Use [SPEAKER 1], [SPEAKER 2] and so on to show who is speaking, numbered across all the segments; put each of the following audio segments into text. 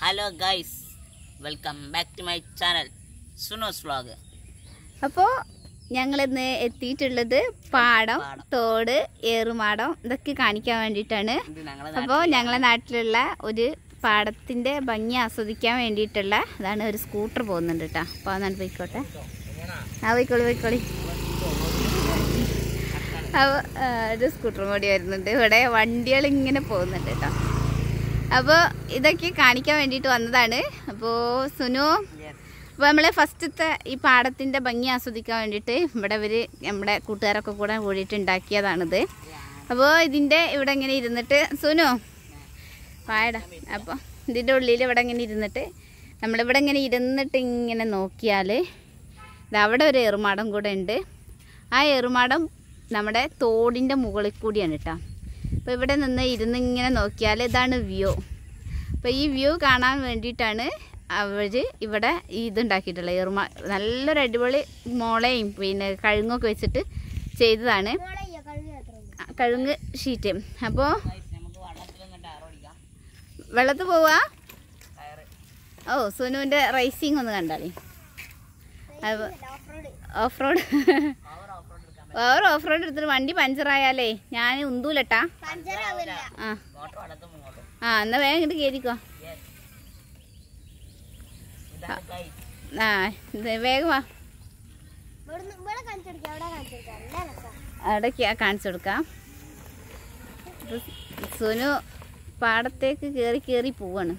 [SPEAKER 1] Hello guys welcome back to my channel Sunu's vlog
[SPEAKER 2] അപ്പോൾ ഞങ്ങളിന്ന് എത്തിയിട്ടുള്ളത് പാടം
[SPEAKER 1] പാടം.
[SPEAKER 2] തോട് ഏറുമാടം ഇതൊക്കെ കാണിക്കാൻ വേണ്ടിയിട്ടാണ്
[SPEAKER 1] ഇത് ഞങ്ങളെ
[SPEAKER 2] അപ്പോൾ ഞങ്ങളെ നാട്ടിലുള്ള ഒരു പാടത്തിൻ്റെ ഭംഗി ആസ്വദിക്കാൻ വേണ്ടിയിട്ടുള്ള ഇതാണ് ഒരു സ്കൂട്ടർ പോകുന്നുണ്ട് കേട്ടോ അപ്പോൾ അതാണ് പോയിക്കോട്ടെ ആ പോയിക്കോളി പോയിക്കോളി അപ്പോൾ ഒരു സ്കൂട്ടറും കൂടി വരുന്നുണ്ട് ഇവിടെ വണ്ടികൾ ഇങ്ങനെ പോകുന്നുണ്ട് കേട്ടോ അപ്പോൾ ഇതൊക്കെ കാണിക്കാൻ വേണ്ടിയിട്ട് വന്നതാണ് അപ്പോൾ സുനു അപ്പോൾ നമ്മൾ ഫസ്റ്റത്തെ ഈ പാടത്തിൻ്റെ ഭംഗി ആസ്വദിക്കാൻ വേണ്ടിയിട്ട് ഇവിടെ ഇവർ നമ്മുടെ കൂട്ടുകാരൊക്കെ കൂടെ കൂടിയിട്ട് ഉണ്ടാക്കിയതാണിത് അപ്പോൾ ഇതിൻ്റെ ഇവിടെ ഇങ്ങനെ ഇരുന്നിട്ട് സുനു പായട അപ്പോൾ ഇതിൻ്റെ ഉള്ളിൽ ഇവിടെ ഇങ്ങനെ ഇരുന്നിട്ട് നമ്മളിവിടെ ഇങ്ങനെ ഇരുന്നിട്ട് ഇങ്ങനെ നോക്കിയാൽ ഇത് അവിടെ ഒരു ഏറുമാടം കൂടെ ഉണ്ട് ആ ഏറുമാടം നമ്മുടെ തോടിൻ്റെ മുകളിൽ കൂടിയാണ് കേട്ടോ അപ്പോൾ ഇവിടെ നിന്ന് ഇരുന്ന് ഇങ്ങനെ നോക്കിയാൽ ഇതാണ് വ്യൂ അപ്പോൾ ഈ വ്യൂ കാണാൻ വേണ്ടിയിട്ടാണ് അവർ ഇവിടെ ഈ ഇതുണ്ടാക്കിയിട്ടുള്ളത് ഏറുമാ നല്ലൊരു അടിപൊളി മോളയും പിന്നെ കഴുങ്ങൊക്കെ വെച്ചിട്ട് ചെയ്തതാണ് ആ, കഴുങ്ങ് ഷീറ്റ് അപ്പോൾ
[SPEAKER 1] നമുക്ക് വള്ളത്തിലൊന്നും ആറോടിക്കാം
[SPEAKER 2] വെള്ളത്തിൽ പോവാ
[SPEAKER 1] കയറ്
[SPEAKER 2] ഓ സുനുവിൻ്റെ റൈസിങ് ഒന്ന് കണ്ടാളി ഓഫ് റോഡ്
[SPEAKER 1] അവർ ഓഫ് റോഡ് എടുക്കാൻ
[SPEAKER 2] വേറെ ഓഫ് റോഡ് എടുത്തിട്ട് വണ്ടി പഞ്ചറായാലേ ഞാൻ ഉന്തൂലട്ടാ ആ
[SPEAKER 1] മോട്ടർ വള്ളത്തിൽ മുങ്ങോട്ടും
[SPEAKER 2] ആ എന്നാ വേഗം ഇങ്ങോട്ട് കയറിക്കോ
[SPEAKER 1] യെസ് ഇതാണ് ഗൈസ്
[SPEAKER 2] ആ ഇത് വേഗം വാ അവിടെ കാണിച്ചു കൊടുക്കാം ഇപ്പൊ സുനു പാടത്തേക്ക് കയറി കയറി പോവാണ്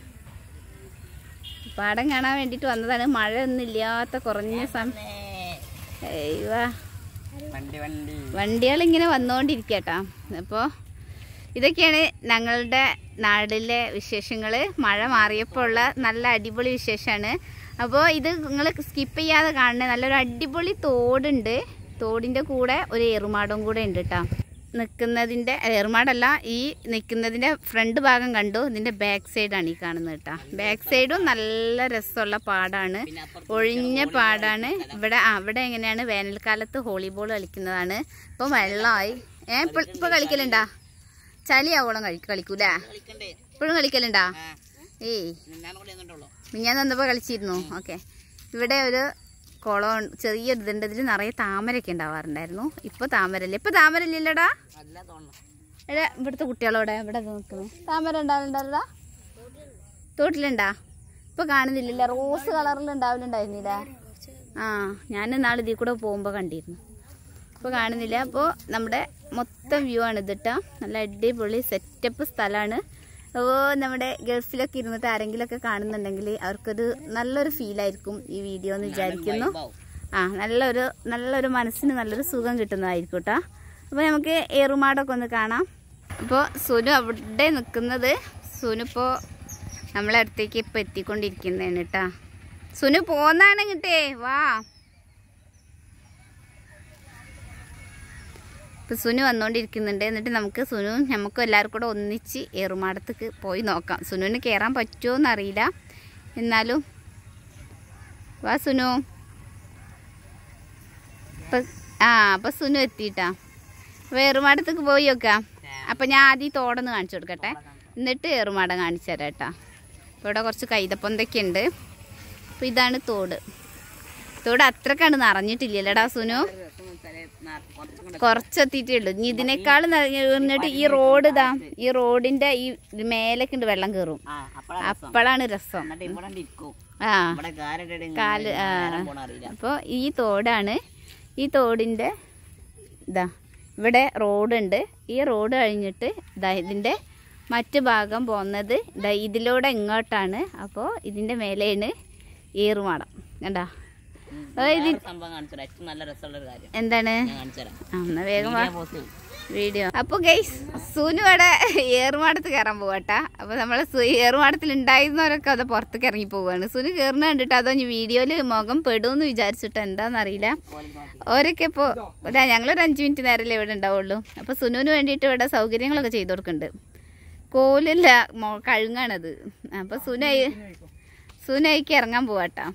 [SPEAKER 2] പാടം കാണാൻ വേണ്ടിയിട്ട് വന്നതാണ് മഴ ഒന്നും ഇല്ലാത്ത കുറഞ്ഞ സമയം വാ
[SPEAKER 1] വണ്ടി വണ്ടി
[SPEAKER 2] വണ്ടികളിങ്ങനെ വന്നുകൊണ്ടിരിക്കട്ടാ അപ്പോൾ ഇതൊക്കെയാണ് ഞങ്ങളുടെ നാടിലെ വിശേഷങ്ങൾ മഴ മാറിയപ്പോൾ ഉള്ള നല്ല അടിപൊളി വിശേഷമാണ് അപ്പോൾ ഇത് നിങ്ങൾ സ്കിപ്പ് ചെയ്യാതെ കാണണേ നല്ലൊരു അടിപൊളി തോടുണ്ട് തോടിൻ്റെ കൂടെ ഒരു ഏറുമാടും കൂടെ ഉണ്ട് കേട്ടോ നിൽക്കുന്നതിൻ്റെ ഏറുമാടല്ല ഈ നിൽക്കുന്നതിൻ്റെ ഫ്രണ്ട് ഭാഗം കണ്ടു ഇതിൻ്റെ ബാക്ക് സൈഡാണ് ഈ കാണുന്നത് കേട്ടോ ബാക്ക് സൈഡും നല്ല രസമുള്ള പാടാണ്
[SPEAKER 1] പിന്നെ അപ്പുറത്ത്
[SPEAKER 2] ഒഴിഞ്ഞ പാടാണ് ഇവിടെ ആ ഇവിടെ എങ്ങനെയാണ് വേനൽക്കാലത്ത് വോളിബോൾ കളിക്കുന്നതാണ് ഇപ്പൊ വെള്ളമായി ഏ ഇപ്പൊ ഇപ്പൊ കളിക്കലുണ്ടാ ചളിയാവോളം കളി കളിക്കൂലേ
[SPEAKER 1] കളിക്കണ്ടേ
[SPEAKER 2] ഇപ്പോഴും കളിക്കലുണ്ടാ
[SPEAKER 1] ആ
[SPEAKER 2] ഏയ്
[SPEAKER 1] ഞാൻ കൂടെ വന്നിട്ടുള്ളൂ
[SPEAKER 2] ഞാൻ വന്നപ്പോ കളിച്ചിരുന്നു ഓക്കെ ഇവിടെ ഒരു കുളം ചെറിയൊരു ഇതുണ്ട് ഇതിൽ നിറയെ താമരയൊക്കെ ഉണ്ടാവാറുണ്ടായിരുന്നു ഇപ്പൊ താമരല്ലേ ഇപ്പൊ താമരല്ലില്ലടാ
[SPEAKER 1] അല്ല തോന്നുന്നു
[SPEAKER 2] ഇവിടെ ഇവിടുത്തെ കുട്ടികളോടെ ഇവിടെ നോക്കുന്നു താമര ഉണ്ടാവില്ലടാ തോട്ടിലുണ്ടാ ഇപ്പൊ കാണുന്നില്ല റോസ് കളറിൽ ഉണ്ടാവില്ലുണ്ടായിരുന്നില്ല ആ ഞാൻ നാളെ ഇതിൽ കൂടെ പോകുമ്പോൾ കണ്ടിരുന്നു ഇപ്പോൾ കാണുന്നില്ല അപ്പോൾ നമ്മുടെ മൊത്തം വ്യൂ ആണ് ഇതിട്ടാ നല്ല അടിപൊളി സെറ്റപ്പ് സ്ഥലമാണ് അപ്പോൾ നമ്മുടെ ഗൾഫിലൊക്കെ ഇരുന്നിട്ട് ആരെങ്കിലുമൊക്കെ കാണുന്നുണ്ടെങ്കിൽ അവർക്കൊരു നല്ലൊരു ഫീലായിരിക്കും ഈ വീഡിയോ എന്ന് വിചാരിക്കുന്നു
[SPEAKER 1] വൈബാവും.
[SPEAKER 2] ആ നല്ലൊരു നല്ലൊരു മനസ്സിന് നല്ലൊരു സുഖം കിട്ടുന്നതായിരിക്കും കേട്ടോ അപ്പോൾ നമുക്ക് ഏറുമാടൊക്കെ ഒന്ന് കാണാം അപ്പോൾ സുനു അവിടെ നിൽക്കുന്നത് സുനു ഇപ്പോൾ നമ്മളെ അടുത്തേക്ക് ഇപ്പോൾ എത്തിക്കൊണ്ടിരിക്കുന്നതാണ് കേട്ടോ സുനു പോന്നാണ് കിട്ടേ വാ ഇപ്പം സുനു വന്നുകൊണ്ടിരിക്കുന്നുണ്ട് എന്നിട്ട് നമുക്ക് സുനു നമുക്കും എല്ലാവർക്കും കൂടെ ഒന്നിച്ച് ഏറുമാടത്തേക്ക് പോയി നോക്കാം സുനുവിന് കയറാൻ പറ്റുമോ എന്നറിയില്ല എന്നാലും വാ സുനു ഇപ്പം ആ അപ്പം സുനു എത്തിയിട്ടാ അപ്പോൾ ഏറുമാടത്തേക്ക് പോയി നോക്കാം അപ്പം ഞാൻ ആദ്യം ഈ തോടൊന്ന് കാണിച്ചു കൊടുക്കട്ടെ എന്നിട്ട് ഏറുമാടം കാണിച്ചു തരാം കേട്ടോ അപ്പോൾ ഇവിടെ കുറച്ച് കൈതപ്പൊന്തൊക്കെ ഉണ്ട് അപ്പോൾ ഇതാണ് തോട് തോട് അത്രക്കാണ് നിറഞ്ഞിട്ടില്ലല്ലേടാ സുനു
[SPEAKER 1] രസം വെച്ചാല് നാ- കുറച്ചും കൂടെ
[SPEAKER 2] കുറച്ചെത്തിയിട്ടേ ഉള്ളൂ ഇനി ഇതിനേക്കാൾ നിന്നിട്ട് ഈ റോഡ് ഇതാ ഈ റോഡിന്റെ ഈ മേലേക്ക് ഉണ്ട് വെള്ളം കയറും
[SPEAKER 1] ആ അപ്പഴാ രസം
[SPEAKER 2] അപ്പോഴാണ് രസം
[SPEAKER 1] എന്നിട്ട് ഇവിടെ ഇരിക്കും
[SPEAKER 2] ആ
[SPEAKER 1] ഇവിടെ കാലിട്ട്
[SPEAKER 2] കാല് ആ
[SPEAKER 1] പോണ അറിയില്ല
[SPEAKER 2] അപ്പോൾ ഈ തോടാണ് ഈ തോടിന്റെ ഇതാ ഇവിടെ റോഡുണ്ട് ഈ റോഡ് കഴിഞ്ഞിട്ട് ഇതാ ഇതിന്റെ മറ്റു ഭാഗം പോകുന്നത് ഇതാ ഇതിലൂടെ ഇങ്ങോട്ടാണ് അപ്പോൾ ഇതിന്റെ മേലെയാണ് ഏറുമാടം കണ്ടാ
[SPEAKER 1] ഉം.
[SPEAKER 2] ഓ, ഇത്
[SPEAKER 1] വേറെ സംഭവം കാണിച്ചു തരാം ഏറ്റവും നല്ല രസമുള്ള ഒരു കാര്യം
[SPEAKER 2] എന്താണ്
[SPEAKER 1] ഞാൻ കാണിച്ചു തരാം
[SPEAKER 2] ആ, എന്നാ വേഗം വാ
[SPEAKER 1] വീഡിയോ പോസ്റ്റ് ചെയ്യും.
[SPEAKER 2] വീഡിയോ അപ്പോൾ ഗൈസ് സുനു അവിടെ ഏറുമാടത്ത് കയറാൻ പോവാട്ടാ അപ്പോൾ നമ്മൾ ഏറുമാടത്തിൽ ഉണ്ടായിരുന്നവരൊക്കെ അത് പുറത്തേക്ക് ഇറങ്ങി പോവാണ് സുനു കയറുന്ന കണ്ടിട്ട് അതോ വീഡിയോയിൽ മുഖം പെടുമെന്ന് വിചാരിച്ചിട്ട് എന്താണെന്നറിയില്ല
[SPEAKER 1] പോലെ നോക്കി.
[SPEAKER 2] ഓരൊക്കെ ഇപ്പോൾ അല്ല ഞങ്ങളൊരു അഞ്ച് മിനിറ്റ് നേരമല്ലേ ഇവിടെ ഉണ്ടാവുള്ളൂ അപ്പോൾ സുനുവിന് വേണ്ടിയിട്ട് ഇവിടെ സൗകര്യങ്ങളൊക്കെ ചെയ്തു കൊടുക്കുന്നുണ്ട് കോലില്ല മോ- കഴുങ്ങാണത് അപ്പോൾ സുനായി സുനായിക്ക് ഇറങ്ങാൻ പോവാട്ടാ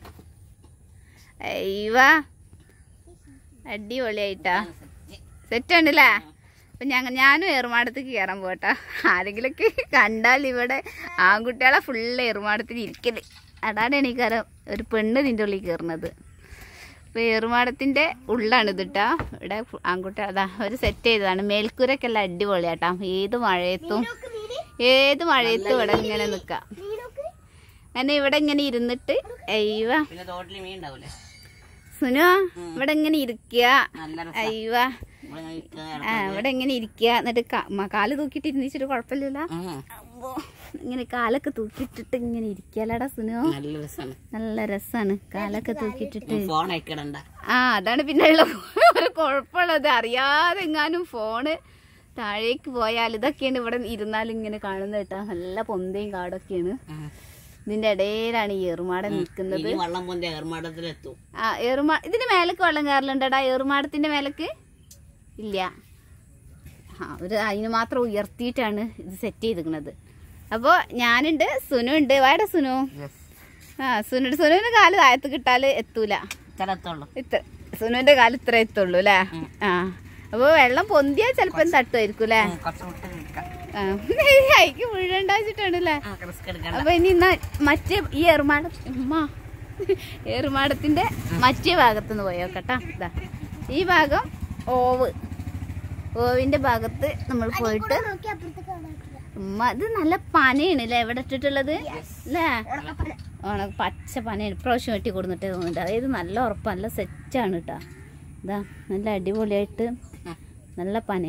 [SPEAKER 2] അയ്യവാ അടിപൊളിയായിട്ടാ സെറ്റ് ഉണ്ടല്ലേ അപ്പം ഞങ്ങൾ ഞാനും ഏറുമാടത്തേക്ക് കയറാൻ പോട്ടാ ആരെങ്കിലുമൊക്കെ കണ്ടാൽ ഇവിടെ ആൺകുട്ടികളെ ഫുള്ള് ഏറുമാടത്തിൽ ഇരിക്കല് അതാണ് എനിക്കറിയാം ഒരു പെണ്ണ് ഇതിൻ്റെ ഉള്ളിൽ കയറുന്നത് അപ്പോൾ ഏറുമാടത്തിൻ്റെ ഉള്ളാണ് ഇതിട്ടാ ഇവിടെ ഫു- ആൺകുട്ടി അതാ ഒരു സെറ്റ് ചെയ്തതാണ് മേൽക്കൂരൊക്കെ എല്ലാം അടിപൊളിയാട്ടാ ഏത് മഴയത്തും ഏത് മഴയത്തും ഇവിടെ ഇങ്ങനെ നിൽക്കാം അങ്ങനെ ഇവിടെ ഇങ്ങനെ ഇരുന്നിട്ട് അയ്യവ
[SPEAKER 1] പിന്നെ തോട്ടിൽ മീൻ ഉണ്ടാവൂലേ
[SPEAKER 2] സുനു ഇവിടെ ഇങ്ങനെ ഇരിക്കുക
[SPEAKER 1] നല്ല രസം
[SPEAKER 2] അയ്യവ
[SPEAKER 1] ഇവിടെ ഇങ്ങനെ ഇരിക്കാൻ
[SPEAKER 2] ആ ഇവിടെ ഇങ്ങനെ ഇരിക്കുക എന്നിട്ട് ക- മ- കാല് തൂക്കിയിട്ട് ഇരുന്നിച്ചിട്ട് കുഴപ്പമില്ലല്ലോ
[SPEAKER 1] ഉം.
[SPEAKER 2] അമ്പോ, ഇങ്ങനെ കാലൊക്കെ തൂക്കിയിട്ടിട്ട് ഇങ്ങനെ ഇരിക്കലടാ സുനു
[SPEAKER 1] നല്ല രസമാണ്
[SPEAKER 2] നല്ല രസാണ് കാലൊക്കെ തൂക്കിയിട്ടിട്ട്
[SPEAKER 1] ഫോൺ അയക്കടണ്ട
[SPEAKER 2] ആ അതാണ് പിന്നെ ഉള്ള ഒരു കുഴപ്പമുള്ളത് അറിയാതെ എങ്ങാനും ഫോണ് താഴേക്ക് പോയാൽ ഇതൊക്കെയാണ് ഇവിടെ ഇരുന്നാലും ഇങ്ങനെ കാണുന്നത് കേട്ടോ നല്ല പൊന്തയും കാടൊക്കെയാണ് ഇതിന്റെ ഇടയിലാണ് ഈ ഏറുമാടം നിൽക്കുന്നത്
[SPEAKER 1] ഇനി വള്ളം പൊന്തി ഏർമാടത്തിലെത്തും
[SPEAKER 2] ആ ഏറുമാ ഇതിന്റെ മേലേക്ക് വെള്ളം കയറലുണ്ടടാ ഏറുമാടത്തിന്റെ മേലേക്ക് ഇല്ല ആ ഒരു അതിന് മാത്രം ഉയർത്തിയിട്ടാണ് ഇത് സെറ്റ് ചെയ്തിരിക്കുന്നത് അപ്പോൾ ഞാനുണ്ട് സുനു ഉണ്ട് വേടെ സുനു ആ സുനുണ്ട് സുനുവിന് കാല് താഴത്ത് കിട്ടാൽ എത്തൂല
[SPEAKER 1] ഇത്രത്തുള്ളൂ
[SPEAKER 2] ഇത്ര സുനുവിന്റെ കാല് ഇത്ര എത്തുള്ളൂ അല്ലേ ആ അപ്പോൾ വെള്ളം പൊന്തിയാൽ ചിലപ്പം തട്ടുമായിരിക്കും അല്ലേ
[SPEAKER 1] കുറച്ച് വിട്ട് നിൽക്കാം
[SPEAKER 2] ആ അയക്ക് വീഴണ്ടാച്ചിട്ടാണല്ലേ
[SPEAKER 1] റിസ്ക് എടുക്കണ്ട
[SPEAKER 2] അപ്പൊ ഇനി ഇന്ന മറ്റേ ഈ ഏറുമാട ഉമ്മ ഏറുമാടത്തിന്റെ മറ്റേ ഭാഗത്തുനിന്ന് പോയോക്കട്ടാ ഇതാ ഈ ഭാഗം ഓവ് ഓവിന്റെ ഭാഗത്ത് നമ്മൾ പോയിട്ട് ഉമ്മ ഇത് നല്ല പനയാണ് അല്ലേ ഇവിടെ ഇട്ടിട്ടുള്ളത് അല്ലേ ഓണ പച്ച പനയാണ് ഇപ്രാവശ്യം വെട്ടി കൊടുത്തിട്ട് തോന്നുന്നുണ്ട് അതായത് നല്ല ഉറപ്പ് നല്ല സെറ്റാണ് കേട്ടോ ഇതാ നല്ല അടിപൊളിയായിട്ട് നല്ല പന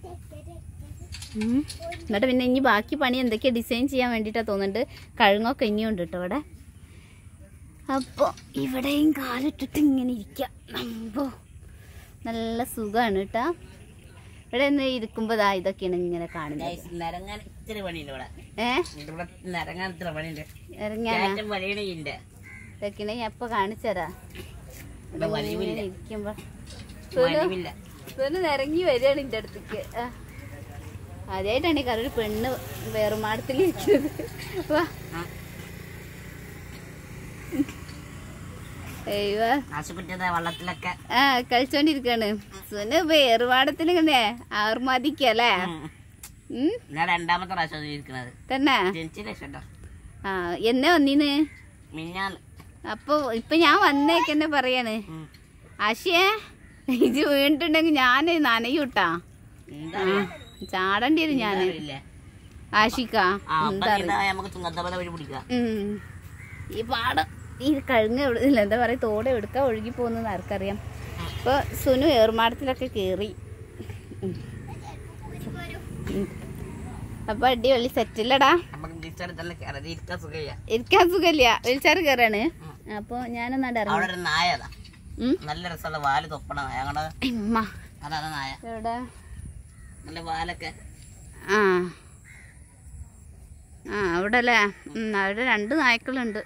[SPEAKER 2] എന്നിട്ട് പിന്നെ ഇനി ബാക്കി പണി എന്തൊക്കെയാ ഡിസൈൻ ചെയ്യാൻ വേണ്ടിയിട്ടാണ് തോന്നുന്നുണ്ട് കഴുങ്ങൊക്കെ ഇനിയുണ്ട് കേട്ടോ ഇവിടെ അപ്പോൾ ഇവിടെയും കാലിട്ടിട്ട് ഇങ്ങനെ ഇരിക്കാം അമ്പോ നല്ല സുഖമാണ് കേട്ടോ ഇവിടെ നിന്ന് ഇരിക്കുമ്പോൾ ദാ ഇതൊക്കെയാണ് ഇങ്ങനെ കാണുന്നത്
[SPEAKER 1] Guys, നിരങ്ങാൻ ഇത്തിരി പണിയുണ്ട് ഇവിടെ
[SPEAKER 2] ഏ
[SPEAKER 1] ഇവിടെ നിരങ്ങാൻ ഇത്ര പണിയുണ്ട്
[SPEAKER 2] ഇറങ്ങിയാനാ
[SPEAKER 1] ഏറ്റവും പണിയണില്ല
[SPEAKER 2] ഇതൊക്കെയാണ് ഞാൻ ഇപ്പൊ കാണിച്ചുതരാ
[SPEAKER 1] ഇവിടെ വലിവില്ല
[SPEAKER 2] ഇങ്ങനെ ഇരിക്കുമ്പോ
[SPEAKER 1] വലിവില്ല
[SPEAKER 2] സുനു നിരങ്ങി വരികയാണ് എൻ്റെ അടുത്തേക്ക് ആ. ആദ്യമായിട്ടാണ് ഈ കറൊരു പെണ്ണ് വേറുമാടത്തിൽ ഇരിക്കുന്നത് വാ
[SPEAKER 1] ആ.
[SPEAKER 2] അയ്യോ
[SPEAKER 1] ആശുപത്രി വള്ളത്തിലൊക്കെ
[SPEAKER 2] ആ കളിച്ചോണ്ടിരിക്കാണ് സുനു വേറുപാടത്തിൽ ഇങ്ങനെ ആർമാദിക്കല്ലേ ഉം
[SPEAKER 1] ഞാൻ രണ്ടാമത്തെ പ്രാവശ്യം ഇരിക്കുന്നത്
[SPEAKER 2] തന്നെ
[SPEAKER 1] ജനിച്ച ലക്ഷം
[SPEAKER 2] ആ എന്നെ വന്നീന്ന്
[SPEAKER 1] മിന്നാന്ന്
[SPEAKER 2] അപ്പൊ ഇപ്പൊ ഞാൻ വന്നേക്കെന്നെ പറയാണ്
[SPEAKER 1] ഉം.
[SPEAKER 2] ആശിയേ ഇത് വീണിട്ടുണ്ടെങ്കിൽ ഞാൻ നനയൂട്ടാ
[SPEAKER 1] എന്താ
[SPEAKER 2] ചാടേണ്ടി വരും ഞാൻ
[SPEAKER 1] അറിയില്ലേ
[SPEAKER 2] ആഷിക്കാ
[SPEAKER 1] ആ അപ്പൊ നീന്താ നമുക്ക് തുങ്കത്തപ്പല വഴി പിടിക്കാം
[SPEAKER 2] ഉം. ഈ പാടം ഈ കഴുങ്ങ് എവിടെ ഇല്ല എന്താ പറയാ തോട് എടുക്ക ഒഴുകി പോകുന്നത് ആർക്കറിയാം അപ്പൊ സുനു ഏറുമാടത്തിലൊക്കെ കേറി ഉം. ഉം. അപ്പൊ അടിപൊളി സെറ്റില്ലടാ
[SPEAKER 1] നമുക്ക് തിരിച്ചെടുത്തല്ല കയറി ഇരിക്കാൻ സുഖയ്യ
[SPEAKER 2] ഇരിക്കാൻ സുഖമില്ല വിളിച്ചാറ് കയറാണ് അപ്പൊ ഞാനൊന്നാണ്ട്
[SPEAKER 1] അവിടെ
[SPEAKER 2] ഇറങ്ങി
[SPEAKER 1] ഒരു നായതാ
[SPEAKER 2] ഉം.
[SPEAKER 1] നല്ല രസമുള്ള വാല് തൊപ്പണ നായ ഞങ്ങളുടെ
[SPEAKER 2] ഇമ്മ
[SPEAKER 1] അതാണ് നായ
[SPEAKER 2] എവിടെ
[SPEAKER 1] നല്ല വാലൊക്കെ
[SPEAKER 2] ആ ആ അവിടെ അല്ലേ ഉം, അവിടെ രണ്ട് നായ്ക്കളുണ്ട്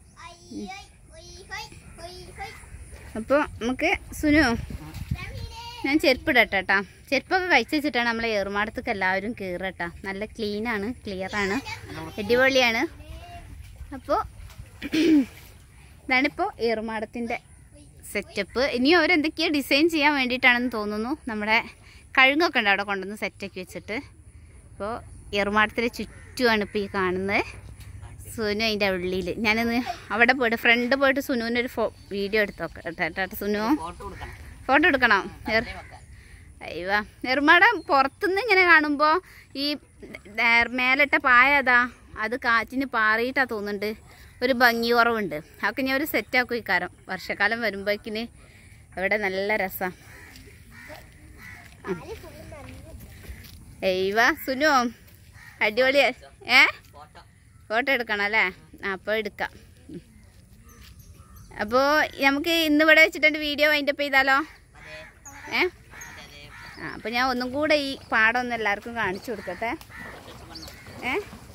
[SPEAKER 2] അപ്പോൾ നമുക്ക് സുനു ഞാൻ ചെരുപ്പ് ഇടട്ടെ കേട്ടാ ചെരുപ്പൊക്കെ കഴിച്ച് വെച്ചിട്ടാണ് നമ്മളെ ഏറുമാടത്തേക്ക് എല്ലാവരും കയറട്ടാ നല്ല ക്ലീനാണ് ക്ലിയറാണ് അടിപൊളിയാണ് അപ്പോൾ ഇതാണിപ്പോൾ ഏറുമാടത്തിൻ്റെ സെറ്റപ്പ് ഇനിയും അവരെന്തൊക്കെയോ ഡിസൈൻ ചെയ്യാൻ വേണ്ടിയിട്ടാണെന്ന് തോന്നുന്നു നമ്മുടെ കഴുങ്ങൊക്കെ ഉണ്ട് അവിടെ കൊണ്ടുവന്ന് സെറ്റാക്കി വെച്ചിട്ട് അപ്പോൾ ഏറുമാടത്തിൻ്റെ ചുറ്റുമാണ് ഇപ്പോൾ ഈ കാണുന്നത് സുനു അതിൻ്റെ ഉള്ളിൽ ഞാനിന്ന് അവിടെ പോയിട്ട് ഫ്രണ്ട് പോയിട്ട് സുനുവിൻ്റെ ഒരു ഫോ വീഡിയോ എടുത്തോക്കെ കേട്ടോ സുനു
[SPEAKER 1] ഫോട്ടോ കൊടുക്കണം
[SPEAKER 2] ഫോട്ടോ എടുക്കണം ഏർ-
[SPEAKER 1] വെക്കാം.
[SPEAKER 2] അയ്യോ നെർമാടം പുറത്തുനിന്ന് ഇങ്ങനെ കാണുമ്പോൾ ഈ ഡയർ- മേലിട്ട പായ അതാ അത് കാറ്റിന് പാറിയിട്ടാ തോന്നുന്നുണ്ട് ഒരു ഭംഗി കുറവുണ്ട് അതൊക്കെ ഞാൻ ഒരു സെറ്റാക്കും ഇക്കാരം വർഷക്കാലം വരുമ്പോഴേക്കിന് അവിടെ നല്ല രസം എയ്വ സുനു അടിപൊളി ഏ
[SPEAKER 1] ഫോട്ടോ
[SPEAKER 2] ഫോട്ടോ എടുക്കണം അല്ലേ ആ അപ്പോൾ എടുക്കാം അപ്പോൾ നമുക്ക് ഇന്ന് ഇവിടെ വെച്ചിട്ട് വീഡിയോ വൈൻഡപ്പ് ചെയ്താലോ
[SPEAKER 1] അതെ
[SPEAKER 2] ഏ
[SPEAKER 1] അതെ അതെ
[SPEAKER 2] ആ അപ്പോൾ ഞാൻ ഒന്നും കൂടെ ഈ പാടം ഒന്ന് എല്ലാവർക്കും കാണിച്ചു കൊടുക്കട്ടെ ഏ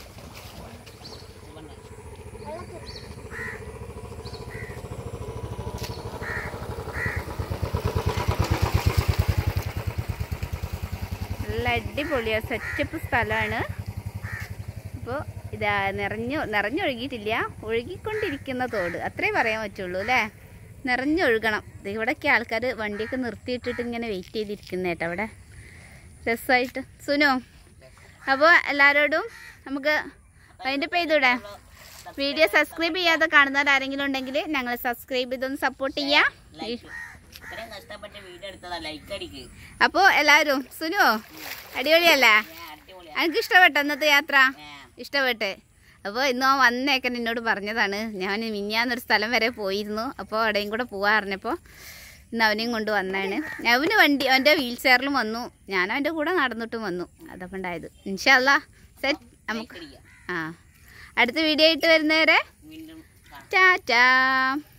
[SPEAKER 2] നല്ല അടിപൊളിയാ സെറ്റപ്പ് സ്ഥലമാണ് അപ്പോൾ ഇതാ നിറഞ്ഞു നിറഞ്ഞൊഴുകിയിട്ടില്ല ഒഴുകിക്കൊണ്ടിരിക്കുന്ന തോട് അത്രേ പറയാൻ പറ്റുള്ളൂ അല്ലേ നിറഞ്ഞൊഴുകണം ദേ ഇവിടെയൊക്കെ ആൾക്കാർ വണ്ടിയൊക്കെ നിർത്തിയിട്ടിട്ട് ഇങ്ങനെ വെയിറ്റ് ചെയ്തിരിക്കുന്ന കേട്ടോ അവിടെ രസമായിട്ട് സുനു അപ്പോൾ എല്ലാവരോടും നമുക്ക് അതിൻ്റെ ചെയ്തൂടെ വീഡിയോ സബ്സ്ക്രൈബ് ചെയ്യാതെ കാണുന്നവരാരെങ്കിലും ഉണ്ടെങ്കിൽ ഞങ്ങൾ സബ്സ്ക്രൈബ് ചെയ്തൊന്ന് സപ്പോർട്ട് ചെയ്യാം
[SPEAKER 1] ലൈക്ക് ഇത്രയും കഷ്ടപ്പെട്ട് വീഡിയോ എടുത്തതാ ലൈക്ക് അടിക്ക്
[SPEAKER 2] അപ്പോൾ എല്ലാവരും സുനു അടിപൊളിയല്ലേ
[SPEAKER 1] ഏ, അടിപൊളിയാ
[SPEAKER 2] എനിക്ക് ഇഷ്ടപ്പെട്ടോ ഇന്നത്തെ യാത്ര
[SPEAKER 1] ഏ,
[SPEAKER 2] ഇഷ്ടപ്പെട്ട് അപ്പോൾ ഇന്ന് അവൻ വന്നേക്കെ എന്നോട് പറഞ്ഞതാണ് ഞാൻ മിഞ്ഞാന്നൊരു സ്ഥലം വരെ പോയിരുന്നു അപ്പോൾ അവിടെയും കൂടെ പോവാ പറഞ്ഞപ്പോൾ ഇന്ന് അവനെയും കൊണ്ട് വന്നാണ് അവന് വണ്ടി അവൻ്റെ വീൽ ചെയറിലും വന്നു ഞാൻ അവൻ്റെ കൂടെ നടന്നിട്ടും വന്നു അതൊക്കെ ഉണ്ടായത് ഇൻഷല്ല സെറ്റ് നമുക്ക്
[SPEAKER 1] ലൈക്ക് അടിക്കാം
[SPEAKER 2] ആ അടുത്ത വീഡിയോ ആയിട്ട് വരുന്നവരെ
[SPEAKER 1] വീണ്ടും കാണാം
[SPEAKER 2] ടാറ്റാ